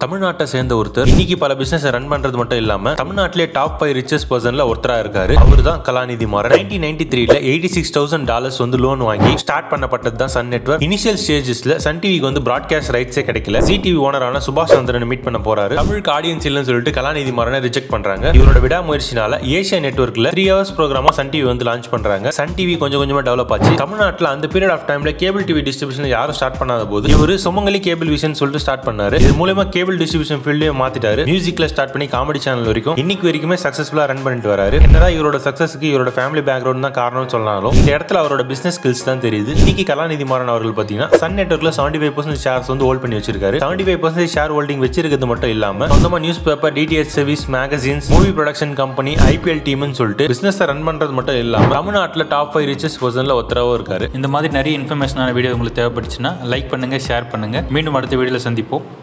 தமிழ்நாட்டை சேர்ந்த ஒருத்தர் இன்னைக்கு பல பிசினஸ் ரன் பண்றது மட்டும் இல்லாம தமிழ்நாட்டிலே டாப் ஃபைவ் ரிச்சஸ்ட் பர்சன்ல ஒருத்தரா இருக்காரு அவர் தான் கலாநிதி மாறன் நைன்டீன் நைன்டி த்ரீல எயிட்டி சிக்ஸ் தௌசண்ட் டாலர்ஸ் வந்து லோன் வாங்கி ஸ்டார்ட் பண்ணப்பட்டது தான் சன் நெட்வொர்க் இனிஷியல் ஸ்டேஜஸ்ல சன் டிவிக்கு வந்து பிராட்காஸ்ட் ரைட்ஸே கிடைக்கல ஜி டிவி ஓனரான சுபாஷ் சந்திரன் மீட் பண்ண போறாரு தமிழுக்கு ஆடியன்ஸ் இல்லைன்னு சொல்லிட்டு கலாநிதி மாறனை ரிஜெக்ட் பண்றாங்க இவரோட விடாமுயற்சினால ஏஷியா நெட்வொர்க்ல த்ரீ ஹவர்ஸ் ப்ரோக்ராமா சன் டிவி வந்து லான்ச் பண்றாங்க சன் டிவி கொஞ்சம் கொஞ்சமா டெவலப் ஆச்சு தமிழ்நாட்டில் அந்த பீரியட் ஆஃப் டைம்ல கேபிள் டிவி டிஸ்ட்ரிபியூஷன் யாரும் ஸ்டார்ட் பண்ணாத போது இவர் சுமங்கலி கேபிள் விஷன் சொல்லிட்டு ஸ்டார்ட் பண்ணாரு இது மூலமா கேபிள் டிஸ்ட்ரிபியூஷன் ஃபீல்டே மாத்திட்டாரு மியூசிக்ல ஸ்டார்ட் பண்ணி காமெடி சேனல் வரைக்கும் இன்னைக்கு வரைக்குமே சக்சஸ்ஃபுல்லா ரன் பண்ணிட்டு வராரு என்னதான் இவரோட சக்சஸ்க்கு இவரோட ஃபேமிலி பேக்ரவுண்ட் தான் காரணம் சொன்னாலும் இந்த இடத்துல அவரோட பிசினஸ் ஸ்கில்ஸ் தான் தெரியுது இன்னைக்கு கலாநிதி மாறன் அவர்கள் பாத்தீங்கன்னா சன் நெட்வொர்க்ல செவன்டி ஃபைவ் பர்சன்ட் ஷேர்ஸ் வந்து ஹோல்ட் பண்ணி வச்சிருக்காரு seventy five percent share holding வச்சிருக்கிறது மட்டும் இல்லாம சொந்தமா news paper DTH service magazines movie production company IPL டீம்னு சொல்லிட்டு பிசினஸ் ரன் பண்றது மட்டும் இல்லாம தமிழ்நாட்டில் டாப் ஃபைவ் ரிச்சஸ் பர்சன்ல ஒருத்தராவும் இருக்காரு இந்த மாதிரி நிறைய இன்ஃபர்மேஷனான வீடியோ உங்களுக்கு தேவைப்பட்டுச்சுன்னா லைக் பண்ணுங்கள் ஷேர் பண்ணுங்கள் மீண்டும் அடுத்த வீடியோவில் சந்திப்போம்